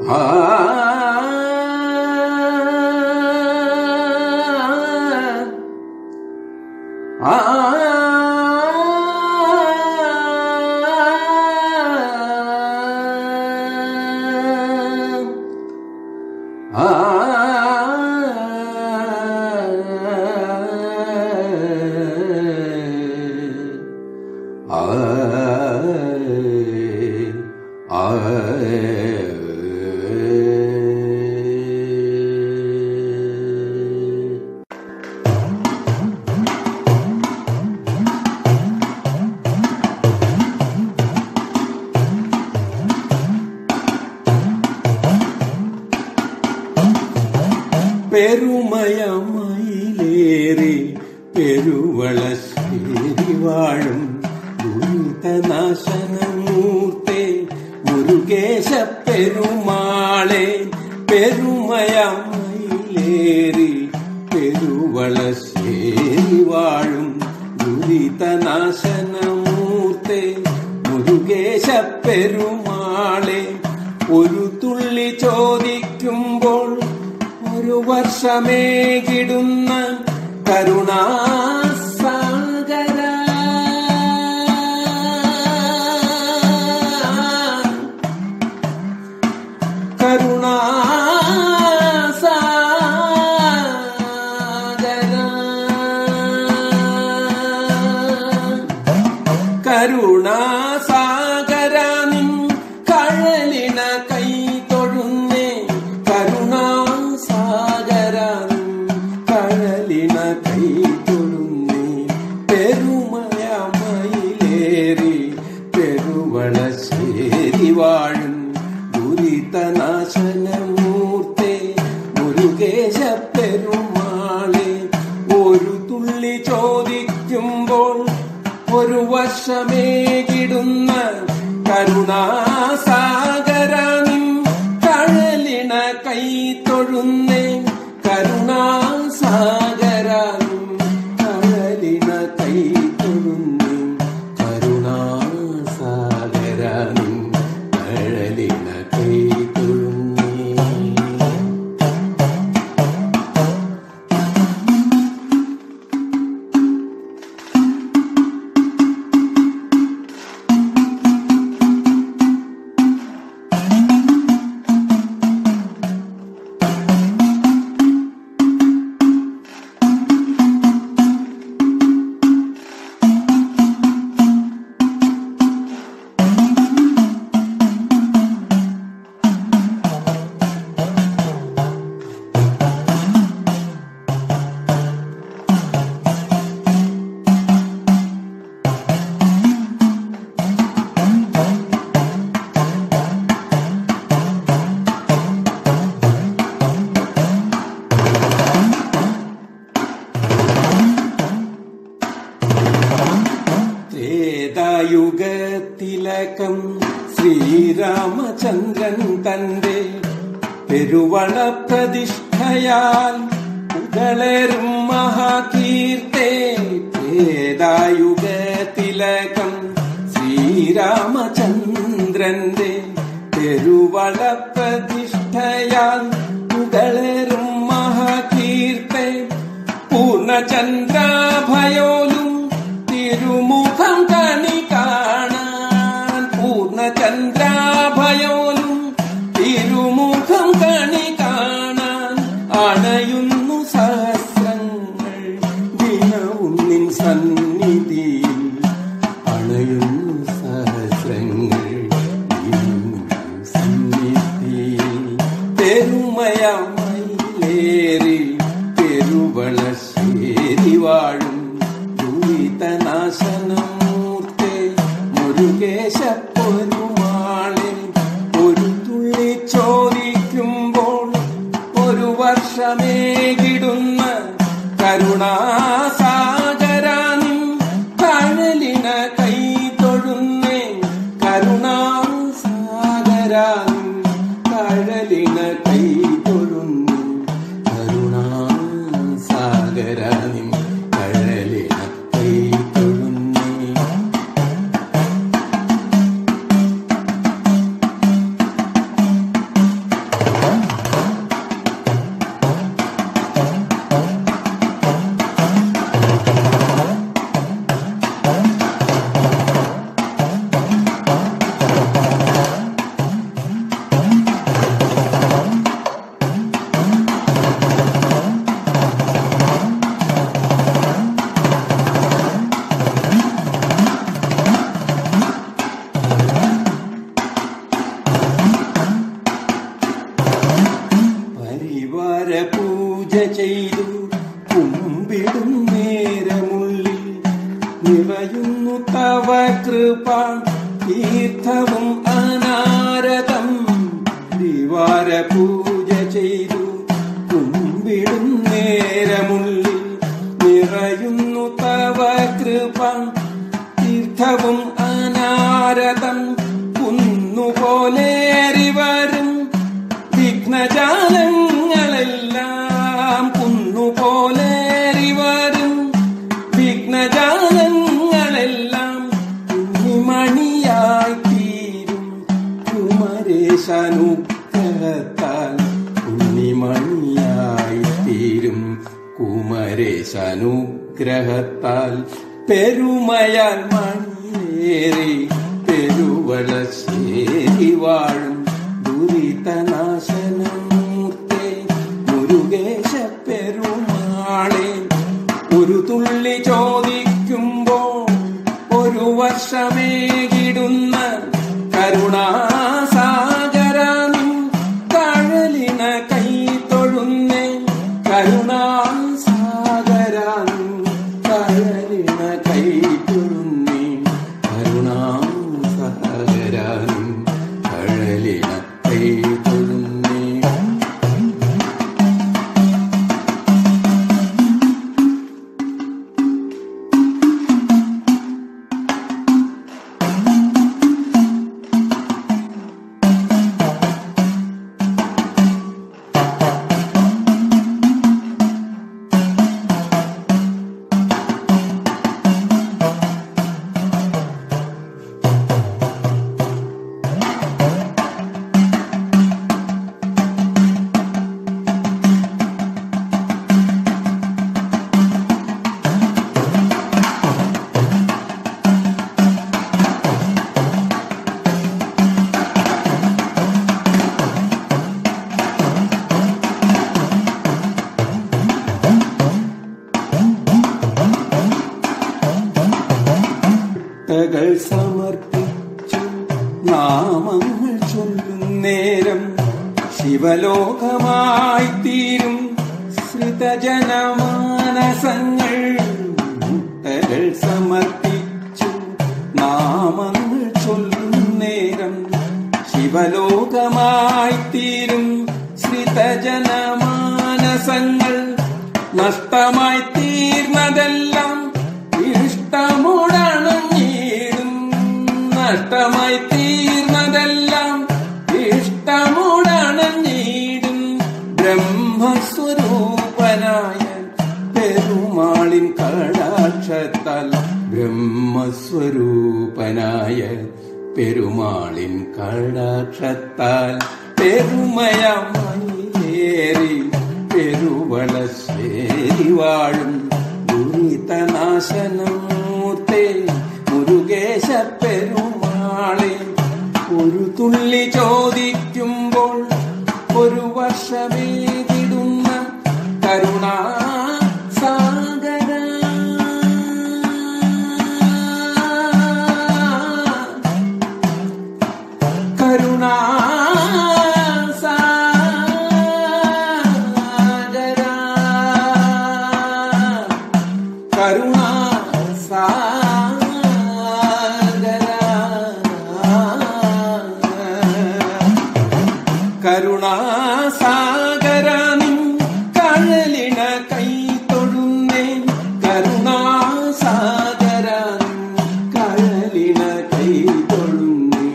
ആ ആ പെരുമയമയിലേറി പെരുവളശ്ശേരി വാഴും ദുരിതനാശനമൂർത്തെ മുരുകേശ പെരുമാളെ പെരുമയമയിലേറി പെരുവളശ്ശേരി വാഴും ദുരിതനാശനമൂർത്തെ മുരുകേശ പെരുമാളെ ഒരു തുള്ളി ചോദിക്കുമ്പോൾ ഒരു വർഷമേകിടുന്ന കരുണാസാഗര കരുണാസാഗര കരുണാസാഗര നിൻ കഴലിന കൈ തൊഴുന്നേ കരുണാസാഗര നിൻ കഴലിന കൈ തൊഴുന്നേ പെരുമയമയിലേറി പെരുവളശ്ശേരി വാഴും ദുരിതനാശനമൂർത്തെ മുരുകേശ പെരുമാളെ ഒരു തുള്ളി ചോദിക്കുമ്പോൾ ഒരു വർഷമേകിടുന്ന കരുണാസാഗര നിൻ കഴലിണ കൈ തൊഴുന്നേ കരുണാസാഗര നിൻ കഴലിണ കൈ തൊഴുന്നേ കരുണാസാഗര നിൻ കഴലിണ കൈ തൊഴുന്നേ ത്രേതായുഗത്തിലകം ശ്രീരാമചന്ദ്രൻ തന്റെ പെരുവള പ്രതിഷ്ഠയാൽ ഉടളരും മഹാകീർത്തെ ത്രേതായുഗത്തിലകം ശ്രീരാമചന്ദ്രന്റെ പെരുവള പ്രതിഷ്ഠയാൽ ഉടളരും മഹാകീർത്തെ പൂർണ്ണചന്ദ്രാഭയോലും തിരുമുഖം കണി കാണാൻ പൂർണ്ണചന്ദ്രാഭയോലും തിരുമുഖം കണി കാണാൻ അണയുന്നു സഹസ്രങ്ങൾ ദിനവും നിൻ സന്നിധിയിൽ അണയുന്നു സഹസ്രങ്ങൾ ദിനവും നിൻ സന്നിധിയിൽ പെരുമയമയിലേറി പെരുവളശ്ശേരി വാഴും ദുരിതനാശനമൂർത്തെ മുരുകേശ പൊരുമാളെ ഒരു തുള്ളി ചോദിക്കുമ്പോൾ ഒരു വർഷമേകിടുന്ന കരുണാസാഗര നിൻ കഴലിന കൈ തൊഴുന്നേ കരുണാസാഗര നിൻ കഴലിന കൈ തൊഴുന്നേ കരുണാസാഗര നിൻ കഴലിന കൈ തൊഴുന്നേ നിറയുന്നു തവ കൃപ തീർത്ഥവും അനാരതം ദിവാര പൂജ ചെയ്തു കുമ്പിടും നേരമുള്ളിൽ നിറയുന്നു തവ കൃപ തീർത്ഥവും അനാരതം കുന്നുപോലേറി വരും വിഘ്നജാലങ്ങളെല്ലാം കുന്നുപോലേറി വരും വിഘ്നജാലങ്ങളെല്ലാം കുഞ്ഞിമണിയായി തീരും കുമരേശനുഗ്രഹത്താൽ കുഞ്ഞിമണിയായി തീരും കുമരേശനുഗ്രഹത്താൽ പെരുമയാൽ മണിയേറി പെരുവളശ്ശേരി വാഴും ദുരിതനാശനമൂർത്തേ മുരുകേശ പെരുമാളെ ഒരു തുള്ളി ചോദിക്കുമ്പോൾ ഒരു വർഷമേകിടുന്ന കരുണാസാഗരാനും കഴലിന കൈ തൊഴുന്നേ കരുണാസാഗരാനും കഴലിന കൈ തൊഴുന്നേ കരുണാസാഗരാനും കഴലിന കൈ തൊഴുന്നേ കൾ സമർപ്പിച്ചു നാമങ്ങൾ ചൊല്ലും നേരം ശിവലോകമായി തീരും ശ്രുതജനമാനസങ്ങൾ മുട്ടകൾ സമർപ്പിച്ചു നാമങ്ങൾ ചൊല്ലും നേരം ശിവലോകമായി തീരും ശ്രിതജനമാനസങ്ങൾ നഷ്ടമായി തീർന്നതെല്ലാം ഇഷ്ടമുടണഞ്ഞിടും നഷ്ടമായി തീർന്നതെല്ലാം ഇഷ്ടമുടണഞ്ഞിടും ബ്രഹ്മസ്വരൂപനായ പെരുമാളിൻ കടാക്ഷത്താൽ ബ്രഹ്മസ്വരൂപനായ പെരുമാളിൻ കടാക്ഷത്താൽ പെരുമയമേറി പെരുവളശ്ശേരി വാഴും ദുരിതനാശനമൂർത്തേ മുരുകേശ പെരുമാളെ ഒരു തുള്ളി ചോദിക്കുമ്പോൾ ഒരു വർഷമേകിടുന്ന കരുണാ സാഗര കരുണാ സാഗര കരുണാ സാഗര കരുണാസാഗരാനിൻ കഴലിന കൈ തൊഴുന്നേ കരുണാസാഗരാനിൻ കഴലിന കൈ തൊഴുന്നേ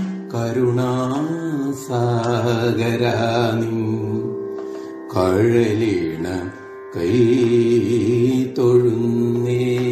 കരുണാസാഗരാനിൻ കഴലിണ കൈ തൊഴുന്നേ